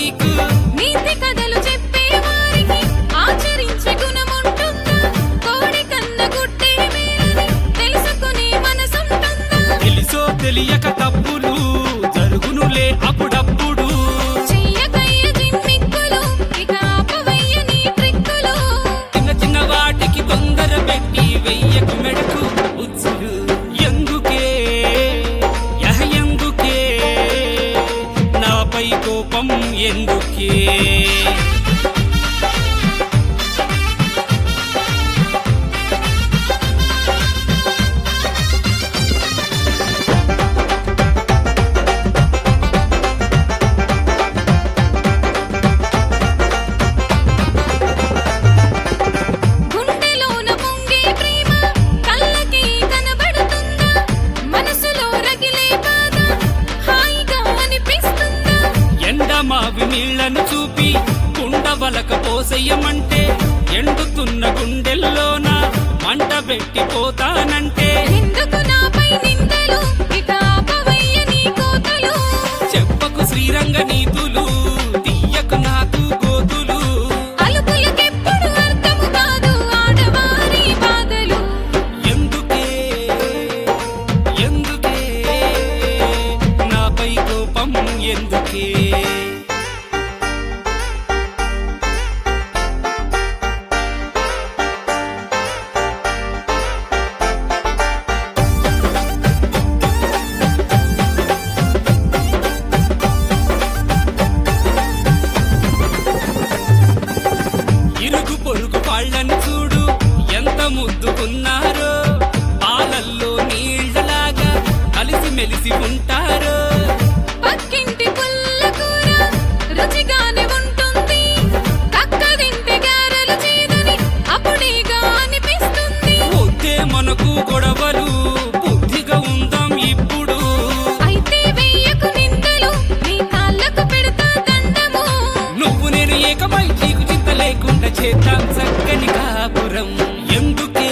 నీకు నీతి కథలు చెప్పే వారికి ఆచరించే గుణముంటుందా కోడి కన్న గుడ్డే మేలని తెలుసుకునే మనసుంటుందా తెలుసో తెలియక తప్పులు జరుగునులే అప్పుడప్పుడు చెయ్యకయ్య జిమ్మిక్కులు ఇక ఆపవయ్య నీ ట్రిక్కులు చిన్న చిన్న వాటికి తొందర పెట్టి వెయ్యకు మెడకు ఉచ్చులు ఎందుకే యహ ఎందుకే నాపై కోపం ఎందుకే గుండెలోన పొంగే ప్రేమ కళ్ళకి కనబడుతుందా మనసులో రగిలే బాధ హాయిగా అనిపిస్తుందా ఎండమావి నీళ్లను చూపి కుండవలక పోసెయ్యమంటే ఎండుతున్న గుండెల్లోన మంట పెట్టిపోతానంటే ఎందుకు నాపై నిందలు ఇక ఆపవయ్య నీ కోతలు చెప్పకు శ్రీరంగ నీతులు తీయకు నాకు గోతులు అలుపులకెప్పుడు అర్థము కాదు ఆడవారి బాధలు ఎందుకే ఎందుకే నాపై కోపం ఎందుకే ఇరుగు పొరుగు వాళ్ళని చూడు ఎంత ముద్దుకున్నారో పాలల్లో నీళ్లలాగా కలిసి మెలిసి ఉంటారో పక్కింటి పుల్ల కూర రుచిగానే ఉంటుంది పక్క తింటే గారెలు చేదని అప్పుడేగా అనిపిస్తుంది వద్దే మనకు గొడవలు బుద్ధిగా ఉందాం ఇప్పుడు అయితే వెయ్యకు నిందలు నీ కాళ్ళకు పెడతా దండము నువ్వు నేను ఏకమై చీకు చింత లేకుండా చేద్దాం చక్కని కాపురం ఎందుకే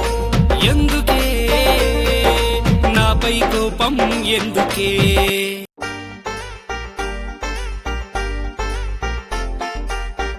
ఎందుకే నాపై కోపం ఎందుకే